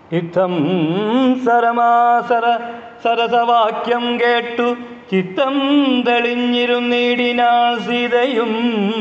ഇത്തം സരമാസര സരസവാക്യം കേട്ടു ചിത്തം തെളിഞ്ഞിരുന്നീടിനാൾ സീതയും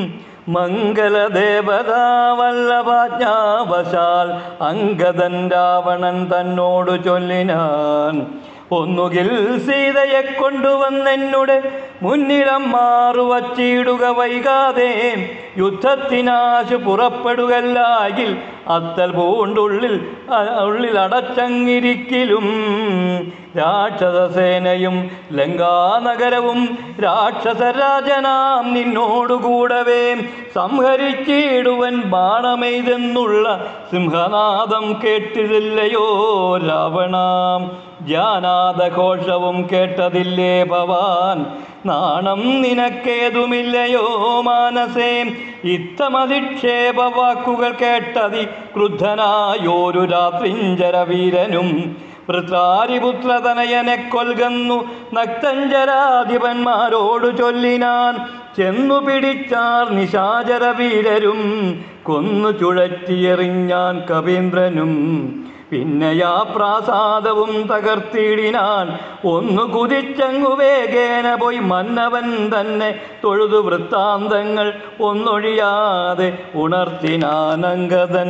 മംഗളദേവതാവല്ലഭാജ്ഞാവശാൽ അങ്കദൻ രാവണൻ തന്നോടു ചൊല്ലിനാൻ ഒന്നുകിൽ സീതയെ കൊണ്ടുവന്നെന്നുടെ മുന്നിടം മാറുവച്ചിടുക വൈകാതെ യുദ്ധത്തിനാശു പുറപ്പെടുകല്ലായിൽ അത്തൽ പൂണ്ടുള്ളിൽ അ- ഉള്ളിൽ അടച്ചങ്ങിരിക്കലും രാക്ഷസസേനയും ലങ്കാനഗരവും രാക്ഷസരാജനാം നിന്നോടുകൂടവേ സംഹരിച്ചിടുവൻ ബാണമെയ്തെന്നുള്ള സിംഹനാദം കേട്ടിട്ടില്ലയോ രാവണാം ജ്ഞാനാദഘോഷവും കേട്ടതില്ലേ ഭവാൻ നാണം നിനക്കേതുമില്ലയോ മാനസേ ഇത്തമധിക്ഷേപ വാക്കുകൾ കേട്ടതി ക്രുദ്ധനായോരു രാത്രിഞ്ചര വീരനും വൃത്രാരിപുത്രതനയനെ കൊൽകുന്നു നക്തഞ്ചരാധിപന്മാരോടു ചൊല്ലിനാൻ ചെന്നു പിടിച്ചാർ നിശാചര വീരരും കൊന്നു ചുഴറ്റിയെറിഞ്ഞാൻ കവീന്ദ്രനും പിന്നെയാ പ്രാസാദവും തകർത്തിടിനാൻ ഒന്നു കുതിച്ചങ്ങു വേഗേന പോയി മന്നവൻ തന്നെ തൊഴുതു വൃത്താന്തങ്ങൾ ഒന്നൊഴിയാതെ ഉണർത്തിനാനങ്കതൻ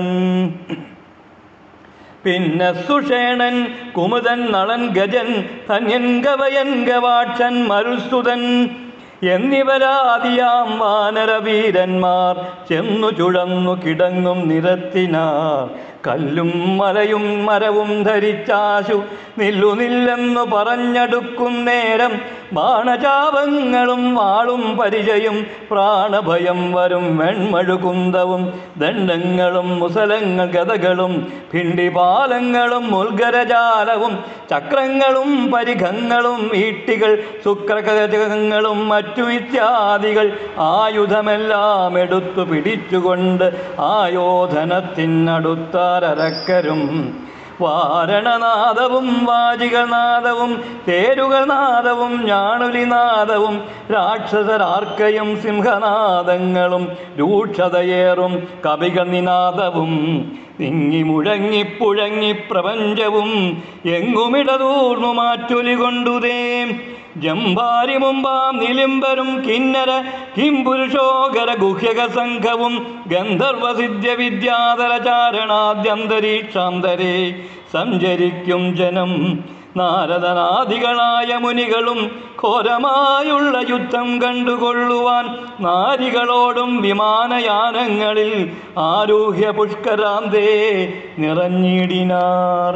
പിന്നെ സുഷേണൻ കുമുദൻ നളൻ ഗജൻ ധന്യൻ ഗവയൻ ഗവാക്ഷൻ മരുസ്തുതൻ എന്നിവരാദിയാം വാനരവീരന്മാർ ചെന്നു ചുഴന്നു കിടങ്ങും നിരത്തിനാർ കല്ലും മലയും മരവും ധരിച്ചാശു നില്ലു നില്ലെന്നു പറഞ്ഞടുക്കും നേരം ബാണചാപങ്ങളും വാളും പരിചയും പ്രാണഭയം വരും വെൺമഴുകുന്തവും ദണ്ഡങ്ങളും മുസലങ്ങൾ ഗതകളും ഭിണ്ടിപാലങ്ങളും മുൽഗരജാലവും ചക്രങ്ങളും പരിഘങ്ങളും ഈട്ടികൾ ശുക്രകജകങ്ങളും മറ്റു ഇത്യാദികൾ ആയുധമെല്ലാം എടുത്തു പിടിച്ചുകൊണ്ട് ആയോധനത്തിനടുത്താരക്കരും വാരണനാദവും വാചികനാദവും തേരുകൾ നാദവും ഞാണുലിനാദവും രാക്ഷസരാർക്കയും സിംഹനാദങ്ങളും രൂക്ഷതയേറും കവികൾ നിനാദവും തിങ്ങി മുഴങ്ങി പുഴങ്ങി പ്രപഞ്ചവും എങ്ങുമിടതൂർന്നു മാറ്റൊലി കൊണ്ടുതേ ജംഭാരി മുമ്പാം നിലിംബരും കിന്നര കിംപുരുഷോകര ഗുഹ്യക സംഘവും ഗന്ധർവസിദ്ധ്യ വിദ്യാധര ചാരണാദ്യന്തരീക്ഷാന്തരേ സഞ്ചരിക്കും ജനം നാരദനാദികളായ മുനികളും ഘോരമായുള്ള യുദ്ധം കണ്ടുകൊള്ളുവാൻ നാരികളോടും വിമാനയാനങ്ങളിൽ ആരൂഹ്യ പുഷ്കരാന്തേ നിറഞ്ഞിടിനാർ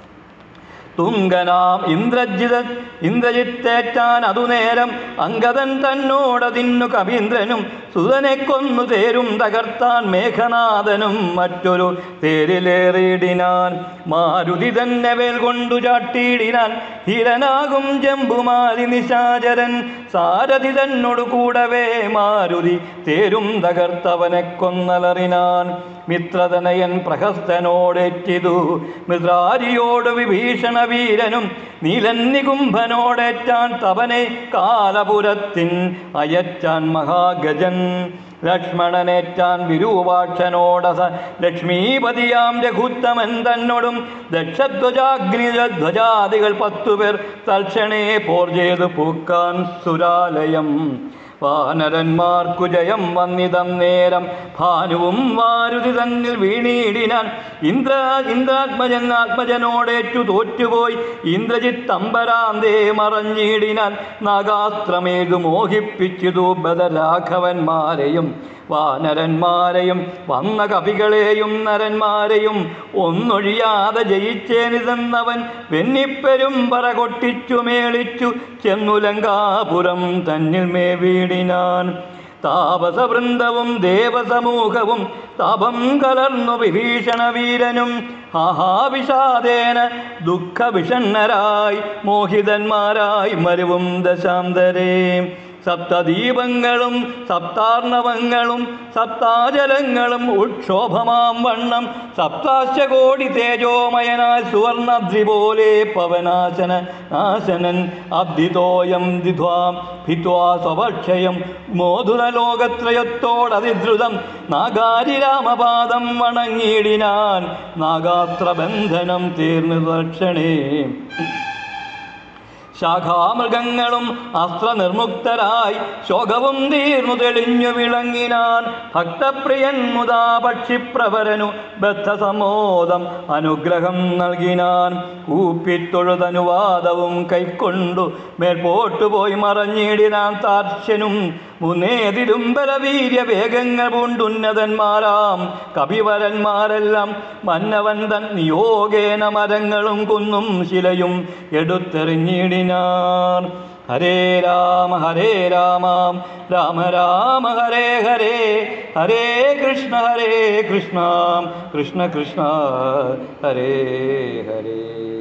തുങ്കനാം ഇന്ദ്രജിത ഇന്ദ്രജിത്തേറ്റാൻ അതു നേരം അങ്കദൻ തന്നോടതിന്നു കവീന്ദ്രനും സുതനെ കൊന്നു തേരും തകർത്താൻ മേഘനാഥനും മറ്റൊരു തേരിലേറിയിടിനാൻ മാരുതി തന്നെ വേൽ കൊണ്ടു ചാട്ടിയിടിനാൻ ധീരനാകും ജംബുമാരി നിശാചരൻ സാരഥി തന്നോടു കൂടവേ മാരുതി തേരും തകർത്തവനെ കൊന്നലറിനാൻ മിത്രതനയൻ പ്രഹസ്തനോടേറ്റിതു മിത്രാരിയോട് വിഭീഷണ വീരനും നീലൻ നികുംഭനോടേറ്റാൻ തവനെ കാലപുരത്തിൻ അയറ്റാൻ മഹാഗജൻ ലക്ഷ്മണനേറ്റാൻ വിരൂപാക്ഷനോടസ ലക്ഷ്മീപതിയാം രഘുത്തമൻ തന്നോടും ദക്ഷധ്വജാഗ്നിധ്വജാദികൾ പത്തുപേർ തൽക്ഷണേ പോർ ചെയ്തു പൂക്കാൻ സുരാലയം വാനരന്മാർക്കു ജയം വന്നിതം നേരം ഭാനുവും വാരുതി തന്നിൽ വീണീടിനാൻ ഇന്ദ്ര ഇന്ദ്രാത്മജൻ ആത്മജനോടേറ്റു തോറ്റുപോയി ഇന്ദ്രജിത്ത് അമ്പരാന്തേ മറഞ്ഞിടിനാൻ നാഗാസ്ത്രമേതു മോഹിപ്പിച്ചിതു ബദരാഘവന്മാരെയും വാനരന്മാരെയും വന്ന കവികളെയും നരന്മാരെയും ഒന്നൊഴിയാതെ ജയിച്ചേനിതെന്നവൻ വെന്നിപ്പെരും പറ കൊട്ടിച്ചു മേളിച്ചു ചെന്നു ലങ്കാപുരം തന്നിൽ മേ വീടിനാൻ താപസവൃന്ദവും ദേവസമൂഹവും താപം കലർന്നു വിഭീഷണ വീരനും ആഹാവിഷാദേന ദുഃഖവിഷണ്ണരായി മോഹിതന്മാരായി മരുവും ദശാന്തരേ സപ്തദീപങ്ങളും സപ്താർണവങ്ങളും സപ്താജലങ്ങളും ഉക്ഷോഭമാം വണ്ണം സപ്താശ്ചകോടി തേജോമയനായ സുവർണദ്രി പോലെ പവനാശന നാശനൻ അബ്ദിതോയം ദിധ്വാം ഭിത്വാ സ്വഭക്ഷയം മോധുരലോകത്രയത്തോടതിദ്രുതം നാഗാരി രാമപാദം വണങ്ങിയിടിനാൻ നാഗാത്രബന്ധനം തീർന്നു ദക്ഷണേ ശാഖാമൃഗങ്ങളും അസ്ത്രനിർമുക്തരായി ശോകവും തീർന്നു തെളിഞ്ഞു വിളങ്ങിനാൻ ഭക്തപ്രിയൻ മുതാ പക്ഷിപ്രവരനു ബദ്ധസമോദം അനുഗ്രഹം നൽകിനാൻ കൂപ്പിത്തൊഴുതനുവാദവും കൈക്കൊണ്ടു മേൽപോട്ടു പോയി മറഞ്ഞിടിനാൻ താർശ്യനും മുന്നേതിലും ബലവീര്യ വേഗങ്ങൾ പൂണ്ടുന്നതന്മാരാം കവിവരന്മാരെല്ലാം മന്നവൻ തൻ നിയോഗേന മരങ്ങളും കുന്നും ശിലയും എടുത്തെറിഞ്ഞിടിനാർ ഹരേ രാമ ഹരേ രാമ രാമ രാമ ഹരേ ഹരേ ഹരേ കൃഷ്ണ ഹരേ കൃഷ്ണ കൃഷ്ണ കൃഷ്ണ ഹരേ ഹരേ